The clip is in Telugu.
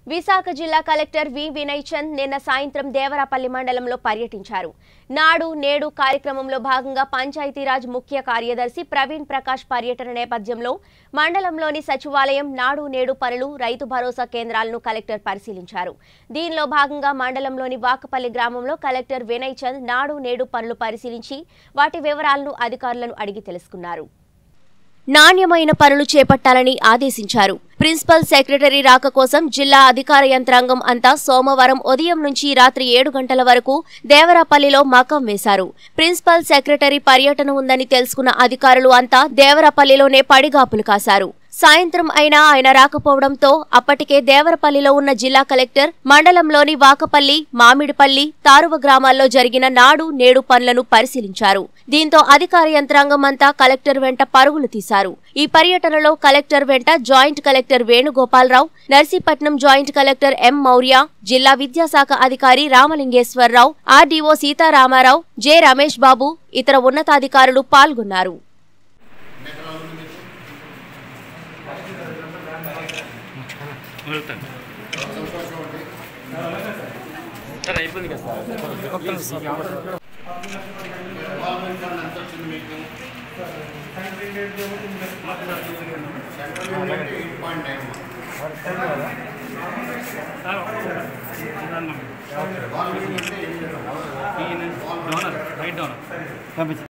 విశాఖ జిల్లా కలెక్టర్ వి వినయ్ చంద్ నిన్న సాయంత్రం దేవరాపల్లి మండలంలో పర్యటించారు నాడు నేడు కార్యక్రమంలో భాగంగా పంచాయతీరాజ్ ముఖ్య కార్యదర్శి ప్రవీణ్ ప్రకాష్ పర్యటన నేపథ్యంలో మండలంలోని సచివాలయం నాడు నేడు పనులు రైతు భరోసా కేంద్రాలను కలెక్టర్ పరిశీలించారు దీనిలో భాగంగా మండలంలోని వాకపల్లి గ్రామంలో కలెక్టర్ వినయ్ చంద్ నాడు నేడు పనులు పరిశీలించి వాటి వివరాలను అధికారులను అడిగి తెలుసుకున్నారు నాణ్యమైన పనులు చేపట్టాలని ఆదేశించారు ప్రిన్సిపల్ సెక్రటరీ రాక కోసం జిల్లా అధికార యంత్రాంగం అంతా సోమవారం ఉదయం నుంచి రాత్రి ఏడు గంటల వరకు దేవరాపల్లిలో మకం వేశారు ప్రిన్సిపల్ సెక్రటరీ పర్యటన ఉందని తెలుసుకున్న అధికారులు అంతా దేవరాపల్లిలోనే పడిగాపులు కాశారు సాయంత్రం అయినా ఆయన రాకపోవడంతో అప్పటికే దేవరపల్లిలో ఉన్న జిల్లా కలెక్టర్ మండలంలోని వాకపల్లి మామిడిపల్లి తారువ గ్రామాల్లో జరిగిన నాడు నేడు పనులను పరిశీలించారు దీంతో అధికార యంత్రాంగం అంతా కలెక్టర్ వెంట పరుగులు తీశారు ఈ పర్యటనలో కలెక్టర్ వెంట joint collector Venugopalarao Narsipatnam joint collector M Maurya జిల్లా విద్యాశాఖ అధికారి రామలింగేశ్వరరావు ఆర్డీఓ సీతారామారావు జె రమేష్ బాబు ఇతర ఉన్నతాధికారులు పాల్గొన్నారు వెళ్తాను సార్ అయిపోయింది కదా సార్ డోనర్ రైట్ డోనర్